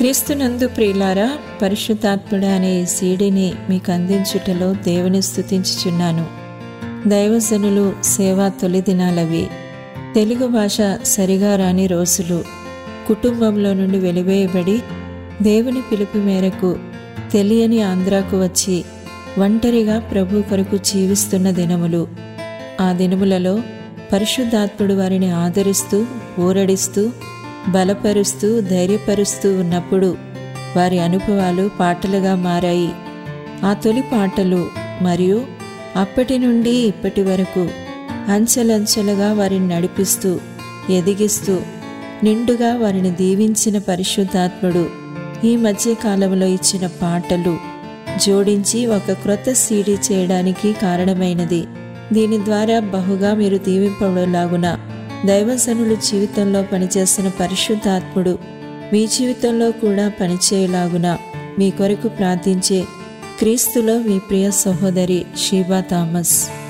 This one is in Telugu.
క్రీస్తునందు ప్రియులారా పరిశుద్ధాత్ముడు అనే ఈ సీడీని మీకు అందించుటలో దేవుని స్తుతించుచున్నాను దైవజనులు సేవా తొలి దినాలవి తెలుగు భాష సరిగా రాని రోజులు కుటుంబంలో నుండి వెలివేయబడి దేవుని పిలుపు మేరకు తెలియని ఆంధ్రాకు వచ్చి ఒంటరిగా ప్రభు కొరకు జీవిస్తున్న దినములు ఆ దినములలో పరిశుద్ధాత్ముడు వారిని ఆదరిస్తూ ఊరడిస్తూ బలపరుస్తూ ధైర్యపరుస్తూ ఉన్నప్పుడు వారి అనుభవాలు పాటలుగా మారాయి ఆ తొలి పాటలు మరియు అప్పటి నుండి ఇప్పటి వరకు అంచెలంచెలుగా వారిని నడిపిస్తూ ఎదిగిస్తూ నిండుగా వారిని దీవించిన పరిశుద్ధాత్ముడు ఈ మధ్య కాలంలో ఇచ్చిన పాటలు జోడించి ఒక క్రొత్త సీడీ చేయడానికి కారణమైనది దీని ద్వారా బహుగా మీరు దీవింపబడలాగున దైవజనులు జీవితంలో పనిచేస్తున్న పరిశుద్ధాత్ముడు మీ జీవితంలో కూడా పనిచేయలాగున మీ కొరకు ప్రార్థించే క్రీస్తులో మీ ప్రియ సహోదరి షీబా థామస్